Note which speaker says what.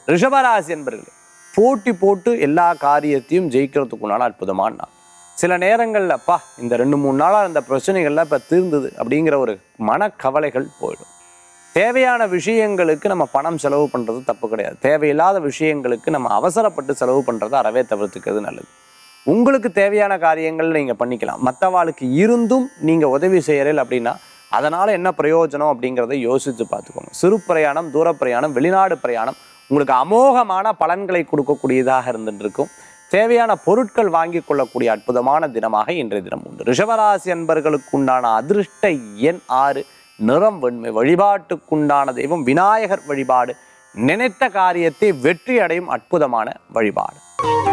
Speaker 1: ரிஷபராசி என்பர்களே போட்டி போட்டு எல்லா காரியத்தையும் ஜெயிக்கிறதுக்குண்டான அற்புதமான நாள் சில நேரங்கள்ல அப்பா இந்த ரெண்டு மூணு நாளாக இந்த பிரச்சனைகள்லாம் இப்போ தீர்ந்தது அப்படிங்கிற ஒரு மனக்கவலைகள் போயிடும் தேவையான விஷயங்களுக்கு நம்ம பணம் செலவு பண்ணுறது தப்பு கிடையாது தேவையில்லாத விஷயங்களுக்கு நம்ம அவசரப்பட்டு செலவு பண்ணுறதை அறவே தவிர்த்துக்கிறது நல்லது உங்களுக்கு தேவையான காரியங்கள் நீங்கள் பண்ணிக்கலாம் மற்றவாளுக்கு இருந்தும் நீங்கள் உதவி செய்கிறீர்கள் அப்படின்னா அதனால் என்ன பிரயோஜனம் அப்படிங்கிறத யோசித்து பார்த்துக்கோங்க சிறு பிரயாணம் தூர பிரயாணம் வெளிநாடு பிரயாணம் உங்களுக்கு அமோகமான பலன்களை கொடுக்கக்கூடியதாக இருந்துட்டு இருக்கும் தேவையான பொருட்கள் வாங்கி கொள்ளக்கூடிய அற்புதமான தினமாக இன்றைய தினம் உண்டு ரிஷபராசி அன்பர்களுக்கு உண்டான அதிர்ஷ்ட எண் ஆறு நிறம் வெண்மை வழிபாட்டுக்குண்டான தெய்வம் விநாயகர் வழிபாடு நினைத்த காரியத்தை வெற்றி அடையும் அற்புதமான வழிபாடு